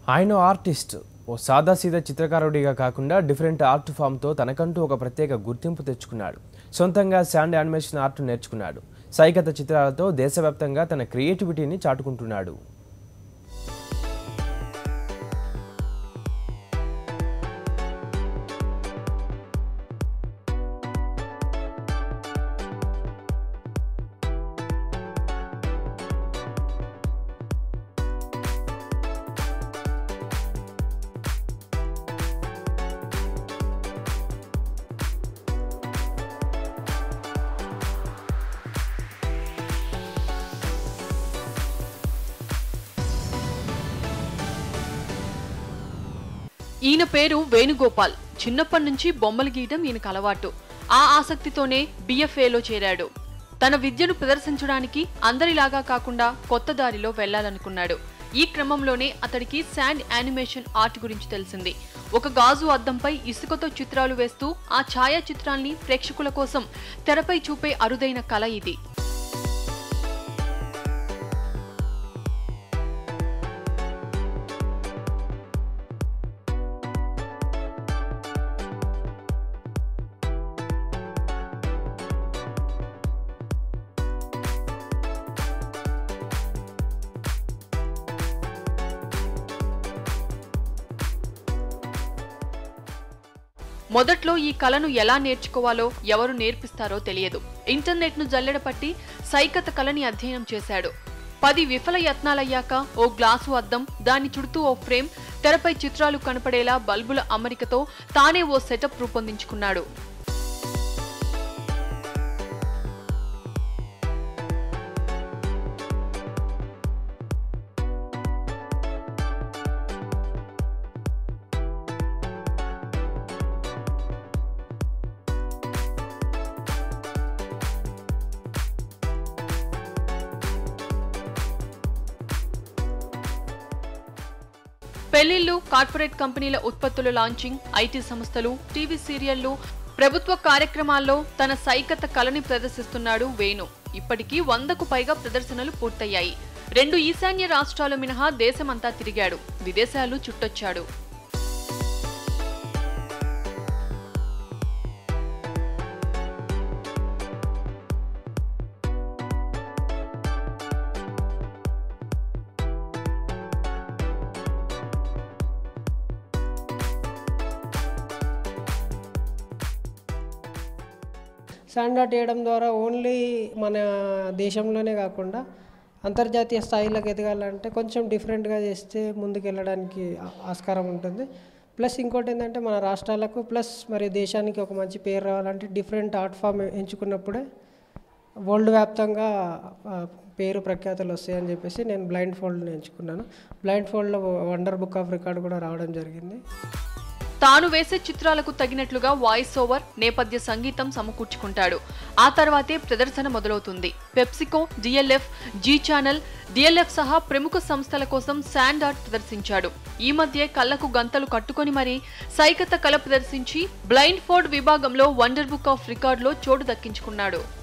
ఆయన ఆర్టిస్ట్ ఓ సాదాసీదా చిత్రకారుడిగా కాకుండా different art ఫామ్తో తనకంటూ ఒక ప్రత్యేక గుర్తింపు తెచ్చుకున్నాడు సొంతంగా శాండ్ యానిమేషన్ ఆర్ట్ నేర్చుకున్నాడు సైకత చిత్రాలతో దేశవ్యాప్తంగా తన క్రియేటివిటీని చాటుకుంటున్నాడు ఈయన పేరు వేణుగోపాల్ చిన్నప్పటి నుంచి బొమ్మలు గీయడం ఈయనకు అలవాటు ఆ ఆసక్తితోనే బిఎఫ్ఏలో చేరాడు తన విద్యను ప్రదర్శించడానికి అందరిలాగా కాకుండా కొత్త దారిలో వెళ్లాలనుకున్నాడు ఈ క్రమంలోనే అతడికి శాండ్ యానిమేషన్ ఆర్ట్ గురించి తెలిసింది ఒక గాజు అద్దంపై ఇసుకతో చిత్రాలు వేస్తూ ఆ ఛాయా చిత్రాల్ని ప్రేక్షకుల కోసం తెరపై చూపే అరుదైన కళ ఇది మొదట్లో ఈ కళను ఎలా నేర్చుకోవాలో ఎవరు నేర్పిస్తారో తెలియదు ఇంటర్నెట్ ను జల్లెడపట్టి సైకత కళని అధ్యయనం చేశాడు పది విఫల యత్నాలయ్యాక ఓ గ్లాసు అద్దం దాని చుడుతూ ఓ ఫ్రేమ్ తెరపై చిత్రాలు కనపడేలా బల్బుల అమరికతో తానే ఓ సెటప్ రూపొందించుకున్నాడు పెళ్లిళ్లు కార్పొరేట్ కంపెనీల ఉత్పత్తుల లాంచింగ్ ఐటీ సంస్థలు టీవీ సీరియళ్లు ప్రభుత్వ కార్యక్రమాల్లో తన సైకత కళని ప్రదర్శిస్తున్నాడు వేణు ఇప్పటికీ వందకు పైగా ప్రదర్శనలు పూర్తయ్యాయి రెండు ఈశాన్య రాష్ట్రాలు మినహా దేశమంతా తిరిగాడు విదేశాలు చుట్టొచ్చాడు శాండ్ ఆర్ట్ వేయడం ద్వారా ఓన్లీ మన దేశంలోనే కాకుండా అంతర్జాతీయ స్థాయిలోకి ఎదగాలంటే కొంచెం డిఫరెంట్గా చేస్తే ముందుకు వెళ్ళడానికి ఆ- ఆస్కారం ఉంటుంది ప్లస్ ఇంకోటి ఏంటంటే మన రాష్ట్రాలకు ప్లస్ మరి దేశానికి ఒక మంచి పేరు రావాలంటే డిఫరెంట్ ఆర్ట్ ఫామ్ ఎంచుకున్నప్పుడే వరల్డ్ వ్యాప్తంగా ఆ, పేరు ప్రఖ్యాతలు వస్తాయని చెప్పేసి నేను బ్లైండ్ ఫోల్డ్ని ఎంచుకున్నాను బ్లైండ్ ఫోల్డ్లో వండర్ బుక్ ఆఫ్ రికార్డ్ కూడా రావడం జరిగింది తాను వేసే చిత్రాలకు తగినట్లుగా వాయిస్ ఓవర్ నేపథ్య సంగీతం సమకూర్చుకుంటాడు ఆ తర్వాతే ప్రదర్శన మొదలవుతుంది PepsiCo DLF Zee channel DLF సహా ప్రముఖ సంస్థల కోసం శాండ్ ఆర్ట్ ప్రదర్శించాడు ఈ మధ్య కళ్ళకు గంతలు కట్టుకొని మరీ సైకత కళ ప్రదర్శించి బ్లైండ్ ఫోర్డ్ విభాగంలో వండర్ బుక్ ఆఫ్ రికార్డులో చోటు దక్కించుకున్నాడు